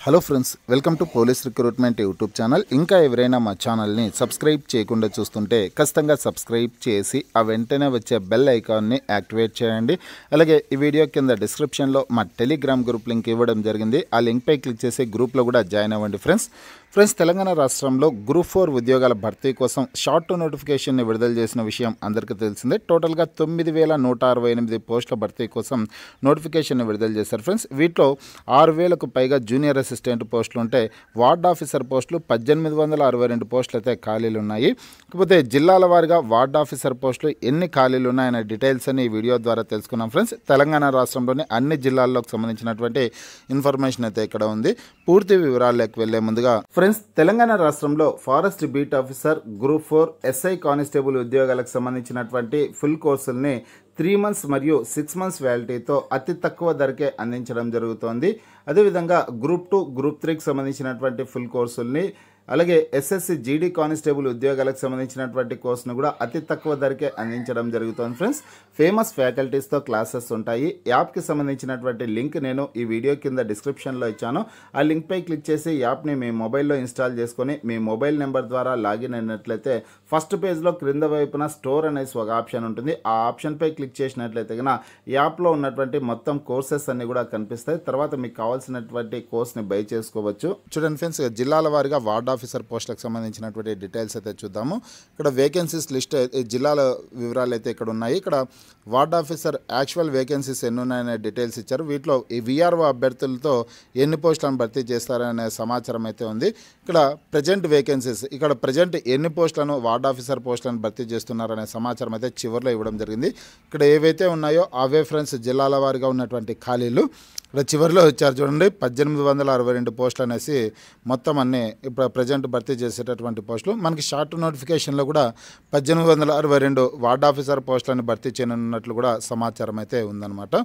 hello friends welcome to police recruitment YouTube channel ఇంకా ఎవరైనా మా ఛానల్ని సబ్స్క్రైబ్ చేయకుండా చూస్తుంటే ఖచ్చితంగా సబ్స్క్రైబ్ చేసి ఆ వెంటనే వచ్చే బెల్ ఐకాన్ని యాక్టివేట్ చేయండి అలాగే ఈ వీడియో కింద డిస్క్రిప్షన్లో మా టెలిగ్రామ్ గ్రూప్ లింక్ ఇవ్వడం జరిగింది ఆ లింక్పై క్లిక్ చేసి గ్రూప్లో కూడా జాయిన్ అవ్వండి ఫ్రెండ్స్ ఫ్రెండ్స్ తెలంగాణ రాష్ట్రంలో గ్రూప్ ఫోర్ ఉద్యోగాల భర్తీ కోసం షార్ట్ నోటిఫికేషన్ని విడుదల చేసిన విషయం అందరికీ తెలిసిందే టోటల్గా తొమ్మిది వేల నూట అరవై ఎనిమిది పోస్టుల భర్తీ కోసం నోటిఫికేషన్ విడుదల చేశారు ఫ్రెండ్స్ వీటిలో ఆరు వేలకు పైగా జూనియర్ అసిస్టెంట్ పోస్టులు ఉంటే వార్డ్ ఆఫీసర్ పోస్టులు పద్దెనిమిది వందల అరవై రెండు పోస్టులు అయితే ఖాళీలు ఉన్నాయి కాకపోతే జిల్లాల వారీగా వార్డ్ ఆఫీసర్ పోస్టులు ఎన్ని ఖాళీలు ఉన్నాయనే డీటెయిల్స్ అని ఈ వీడియో ద్వారా తెలుసుకున్నాం ఫ్రెండ్స్ తెలంగాణ రాష్ట్రంలోని అన్ని జిల్లాల్లోకి సంబంధించినటువంటి ఇన్ఫర్మేషన్ అయితే ఇక్కడ ఉంది పూర్తి వివరాల్లోకి వెళ్లే ముందుగా ఫ్రెండ్స్ తెలంగాణ రాష్ట్రంలో forest beat officer group four SI constable ఉద్యోగాలకు సంబంధించినటువంటి ఫుల్ కోర్సుల్ని త్రీ మంత్స్ మరియు సిక్స్ మంత్స్ వ్యాలిటీతో అతి తక్కువ ధరకే అందించడం జరుగుతోంది అదేవిధంగా గ్రూప్ టూ గ్రూప్ త్రీకి సంబంధించినటువంటి ఫుల్ కోర్సుల్ని అలాగే ఎస్ఎస్సి జీడీ కానిస్టేబుల్ ఉద్యోగాలకు సంబంధించినటువంటి కోర్సును కూడా అతి తక్కువ ధరకే అందించడం జరుగుతుంది ఫ్రెండ్స్ ఫేమస్ ఫ్యాకల్టీస్తో క్లాసెస్ ఉంటాయి యాప్కి సంబంధించినటువంటి లింక్ నేను ఈ వీడియో కింద డిస్క్రిప్షన్లో ఇచ్చాను ఆ లింక్పై క్లిక్ చేసి యాప్ని మీ మొబైల్లో ఇన్స్టాల్ చేసుకొని మీ మొబైల్ నెంబర్ ద్వారా లాగిన్ అయినట్లయితే ఫస్ట్ పేజ్లో క్రింద వైపున స్టోర్ అనేసి ఒక ఆప్షన్ ఉంటుంది ఆ ఆప్షన్పై క్లిక్ చేసినట్లయితే కనుక యాప్లో ఉన్నటువంటి మొత్తం కోర్సెస్ అన్ని కూడా కనిపిస్తాయి తర్వాత మీకు కావాల్సినటువంటి కోర్స్ని బై చేసుకోవచ్చు చూడండి ఫ్రెండ్స్ జిల్లాల వారీగా వార్డ్ ఆఫీసర్ పోస్టులకు సంబంధించినటువంటి డీటెయిల్స్ అయితే చూద్దాము ఇక్కడ వేకెన్సీస్ లిస్ట్ ఈ జిల్లాల వివరాలు అయితే ఇక్కడ ఉన్నాయి ఇక్కడ వార్డ్ ఆఫీసర్ యాక్చువల్ వేకెన్సీస్ ఎన్ని ఉన్నాయనే డీటెయిల్స్ ఇచ్చారు వీటిలో ఈ విఆర్ఓ అభ్యర్థులతో ఎన్ని పోస్టులను భర్తీ చేస్తారనే సమాచారం అయితే ఉంది ఇక్కడ ప్రజెంట్ వేకెన్సీస్ ఇక్కడ ప్రజెంట్ ఎన్ని పోస్టులను వార్డ్ ఆఫీసర్ పోస్టులను భర్తీ చేస్తున్నారనే సమాచారం అయితే చివరిలో ఇవ్వడం జరిగింది ఇక్కడ ఏవైతే ఉన్నాయో అవే ఫ్రెండ్స్ జిల్లాల వారీగా ఉన్నటువంటి ఖాళీలు ఇక్కడ చివరిలో ఇచ్చారు చూడండి పద్దెనిమిది వందల అరవై రెండు పోస్టులు అనేసి మొత్తం అన్ని ఇప్పుడు ప్రజెంట్ భర్తీ చేసేటటువంటి పోస్టులు మనకి షార్ట్ నోటిఫికేషన్లో కూడా పద్దెనిమిది వందల అరవై రెండు వార్డ్ ఆఫీసర్ పోస్టులను భర్తీ చేయనున్నట్లు కూడా సమాచారం అయితే ఉందన్నమాట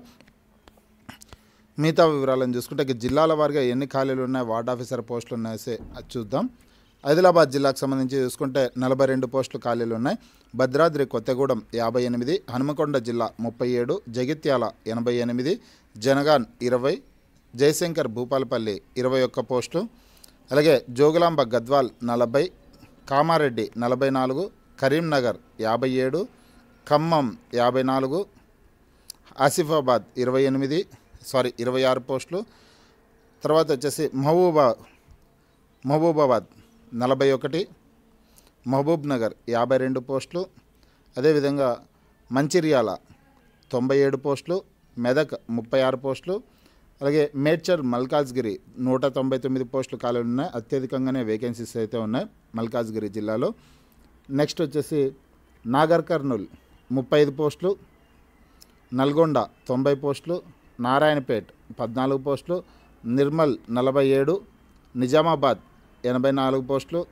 మిగతా వివరాలను చూసుకుంటే ఇక జిల్లాల వారిగా ఎన్ని ఖాళీలు ఉన్నాయి వార్డ్ ఆఫీసర్ పోస్టులు ఉన్నాయో అది చూద్దాం ఆదిలాబాద్ జిల్లాకు సంబంధించి చూసుకుంటే నలభై రెండు పోస్టులు ఖాళీలు ఉన్నాయి భద్రాద్రి కొత్తగూడెం యాభై ఎనిమిది హనుమకొండ జిల్లా ముప్పై ఏడు జగిత్యాల ఎనభై ఎనిమిది జనగాన్ ఇరవై జయశంకర్ భూపాలపల్లి ఇరవై ఒక్క పోస్టు అలాగే జోగులాంబ గద్వాల్ నలభై కామారెడ్డి నలభై నాలుగు కరీంనగర్ యాభై ఏడు ఖమ్మం యాభై నాలుగు ఆసిఫాబాద్ ఇరవై ఎనిమిది సారీ ఇరవై ఆరు పోస్టులు తర్వాత వచ్చేసి మహబూబా మహబూబాబాద్ నలభై ఒకటి మహబూబ్ నగర్ యాభై రెండు పోస్టులు అదేవిధంగా మంచిర్యాల తొంభై ఏడు పోస్టులు మెదక్ ముప్పై ఆరు పోస్టులు అలాగే మేడ్చర్ మల్కాజ్గిరి నూట తొంభై తొమ్మిది పోస్టులు ఖాళీలు ఉన్నాయి అత్యధికంగానే వేకెన్సీస్ అయితే ఉన్నాయి మల్కాజ్గిరి జిల్లాలో నెక్స్ట్ వచ్చేసి నాగర్ కర్నూల్ ముప్పై ఐదు పోస్టులు నల్గొండ తొంభై పోస్టులు నారాయణపేట్ పద్నాలుగు పోస్టులు నిర్మల్ నలభై ఏడు నిజామాబాద్ ఎనభై నాలుగు పోస్టులు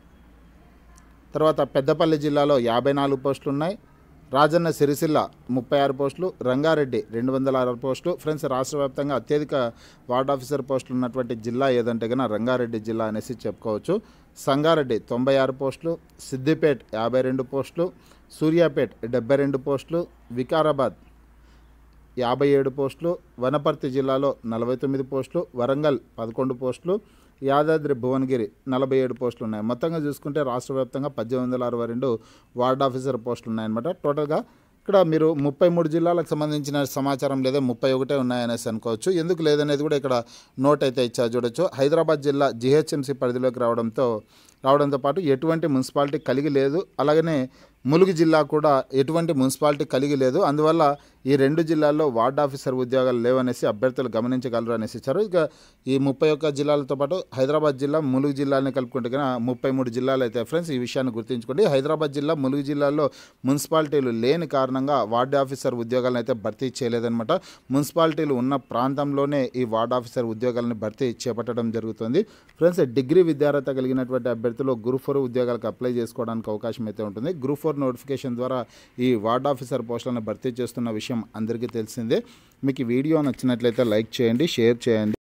తర్వాత పెద్దపల్లి జిల్లాలో యాభై నాలుగు పోస్టులు ఉన్నాయి రాజన్న సిరిసిల్ల ముప్పై ఆరు పోస్టులు రంగారెడ్డి రెండు వందల ఆరు పోస్టులు ఫ్రెండ్స్ రాష్ట్ర వ్యాప్తంగా అత్యధిక వార్డ్ ఆఫీసర్ పోస్టులు ఉన్నటువంటి జిల్లా ఏదంటే కన్నా రంగారెడ్డి జిల్లా అనేసి చెప్పుకోవచ్చు సంగారెడ్డి తొంభై ఆరు పోస్టులు సిద్దిపేట్ యాభై రెండు పోస్టులు సూర్యాపేట్ డెబ్బై రెండు పోస్టులు వికారాబాద్ యాభై ఏడు పోస్టులు వనపర్తి జిల్లాలో నలభై తొమ్మిది పోస్టులు వరంగల్ పదకొండు పోస్టులు యాదాద్రి భువనగిరి నలభై ఏడు పోస్టులు ఉన్నాయి మొత్తంగా చూసుకుంటే రాష్ట్ర వ్యాప్తంగా పద్దెనిమిది వందల అరవై రెండు వార్డ్ ఆఫీసర్ పోస్టులు ఉన్నాయన్నమాట టోటల్గా ఇక్కడ మీరు ముప్పై మూడు జిల్లాలకు సంబంధించిన సమాచారం లేదా ముప్పై ఒకటే ఉన్నాయనేసి అనుకోవచ్చు ఎందుకు లేదనేది కూడా ఇక్కడ నోట్ అయితే ఇచ్చారు చూడొచ్చు హైదరాబాద్ జిల్లా జిహెచ్ఎంసీ పరిధిలోకి రావడంతో రావడంతో పాటు ఎటువంటి మున్సిపాలిటీ కలిగి లేదు అలాగనే ములుగు జిల్లా కూడా ఎటువంటి మున్సిపాలిటీ కలిగి లేదు అందువల్ల ఈ రెండు జిల్లాల్లో వార్డ్ ఆఫీసర్ ఉద్యోగాలు లేవనేసి అభ్యర్థులు గమనించగలరు అనేసి ఇచ్చారు ఇక ఈ ముప్పై ఒక్క జిల్లాలతో పాటు హైదరాబాద్ జిల్లా ములుగు జిల్లాని కలుపుకుంటే కన్నా ముప్పై మూడు జిల్లాలు అయితే ఫ్రెండ్స్ ఈ విషయాన్ని గుర్తుంచుకోండి హైదరాబాద్ జిల్లా ములుగు జిల్లాలో మున్సిపాలిటీలు లేని కారణంగా వార్డ్ ఆఫీసర్ ఉద్యోగాలను అయితే భర్తీ చేయలేదన్నమాట మున్సిపాలిటీలు ఉన్న ప్రాంతంలోనే ఈ వార్డ్ ఆఫీసర్ ఉద్యోగాలను భర్తీ చేపట్టడం జరుగుతుంది ఫ్రెండ్స్ డిగ్రీ విద్యార్హత కలిగినటువంటి అభ్యర్థులు గ్రూప్ ఫోర్ ఉద్యోగాలకు అప్లై చేసుకోవడానికి అవకాశం అయితే ఉంటుంది గ్రూప్ ఫోర్ నోటిఫికేషన్ ద్వారా ఈ వార్డ్ ఆఫీసర్ పోస్టులను భర్తీ చేస్తున్న విషయం అందరికీ తెలిసిందే మీకు ఈ వీడియో నచ్చినట్లయితే లైక్ చేయండి షేర్ చేయండి